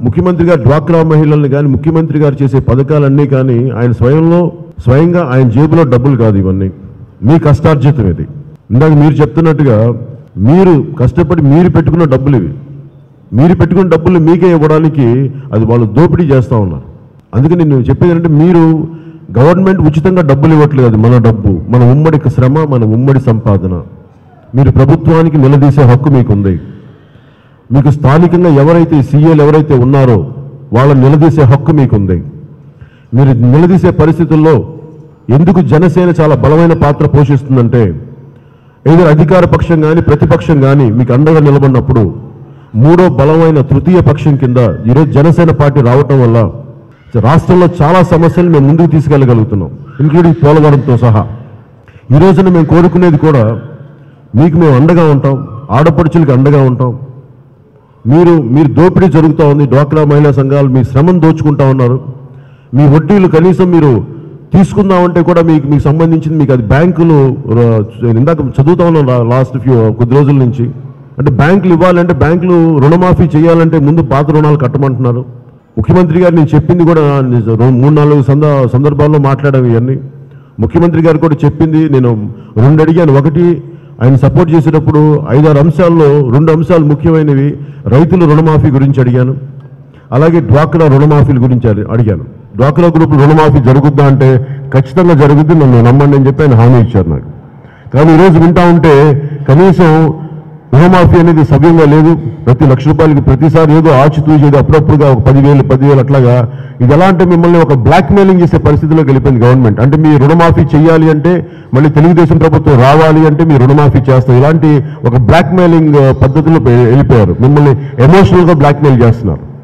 ముఖ్యమంత్రి గారు డ్వాక్రా మహిళల్ని కానీ ముఖ్యమంత్రి గారు చేసే పథకాలన్నీ కానీ ఆయన స్వయంలో స్వయంగా ఆయన జేబులో డబ్బులు కాదు ఇవన్నీ మీ కష్టార్జితం ఇది ఇందాక మీరు చెప్తున్నట్టుగా మీరు కష్టపడి మీరు పెట్టుకున్న డబ్బులు ఇవి మీరు పెట్టుకున్న డబ్బులు మీకే ఇవ్వడానికి అది వాళ్ళు దోపిడీ చేస్తూ ఉన్నారు అందుకని నేను చెప్పేది ఏంటంటే మీరు గవర్నమెంట్ ఉచితంగా డబ్బులు ఇవ్వట్లేదు అది మన డబ్బు మన ఉమ్మడి శ్రమ మన ఉమ్మడి సంపాదన మీరు ప్రభుత్వానికి నిలదీసే హక్కు మీకుంది మీకు స్థానికంగా ఎవరైతే సీఏలు ఎవరైతే ఉన్నారో వాళ్ళని నిలదీసే హక్కు మీకుంది మీరు నిలదీసే పరిస్థితుల్లో ఎందుకు జనసేన చాలా బలమైన పాత్ర పోషిస్తుందంటే ఏదో అధికార పక్షం కానీ ప్రతిపక్షం కానీ మీకు అండగా నిలబడినప్పుడు మూడో బలమైన తృతీయ పక్షం కింద ఈరోజు జనసేన పార్టీ రావటం వల్ల రాష్ట్రంలో చాలా సమస్యలు మేము ముందుకు తీసుకెళ్ళగలుగుతున్నాం ఇంక్లూడింగ్ పోలవరంతో సహా ఈ రోజున మేము కోరుకునేది కూడా మీకు మేము అండగా ఉంటాం ఆడపడుచులకి అండగా ఉంటాం మీరు మీరు దోపిడీ జరుగుతూ ఉంది డ్వాక్రా మహిళా సంఘాలు మీ శ్రమను దోచుకుంటా ఉన్నారు మీ వడ్డీలు కనీసం మీరు తీసుకుందామంటే కూడా మీకు మీకు సంబంధించింది మీకు అది బ్యాంకులు ర- నేను ఇందాక చదువుతా ఉన్నాను లా- లాస్ట్ ఫ్యూ కొద్ది రోజుల నుంచి అంటే బ్యాంకులు ఇవ్వాలంటే బ్యాంకులు రుణమాఫీ చేయాలంటే ముందు పాత రుణాలు కట్టమంటున్నారు ముఖ్యమంత్రి గారు నేను చెప్పింది కూడా నిజ- రెండు- మూడు నాలుగు సంద సందర్భాల్లో మాట్లాడాము ఇవన్నీ ముఖ్యమంత్రి గారు కూడా చెప్పింది నేను రెండు అడిగాను ఒకటి ఆయన సపోర్ట్ చేసేటప్పుడు ఐదారు అంశాల్లో రెండు అంశాలు ముఖ్యమైనవి రైతుల రుణమాఫీ గురించి అడిగాను అలాగే డ్వాక్రా రుణమాఫీల గురించి అడి- అడిగాను డ్వాక్రా గ్రూప్ రుణమాఫీ జరుగుద్దా అంటే ఖచ్చితంగా జరుగుద్ది నన్ను నమ్మండి అని చెప్పి ఆయన హామీ ఇచ్చారు నాకు కానీ ఈరోజు వింటా ఉంటే కనీసం రుణమాఫీ అనేది సవ్యంగా లేదు ప్రతి లక్ష రూపాయలకి ప్రతిసారి ఏదో ఆచితూచి ఏదో అప్పుడప్పుడుగా ఒక పదివేలు పదివేలు అట్లాగా ఇది ఎలా అంటే మిమ్మల్ని ఒక బ్లాక్ మెయిలింగ్ చేసే పరిస్థితిలోకి వెళ్ళిపోయింది గవర్నమెంట్ అంటే మీ రుణమాఫీ చేయాలి అంటే మళ్ళీ తెలుగుదేశం ప్రభుత్వం రావాలి అంటే మీ రుణమాఫీ చేస్తాం ఇలాంటి ఒక బ్లాక్ మెయిలింగ్ పద్ధతిలో వెళ్ళిపోయారు మిమ్మల్ని ఎమోషనల్గా బ్లాక్ మెయిల్ చేస్తున్నారు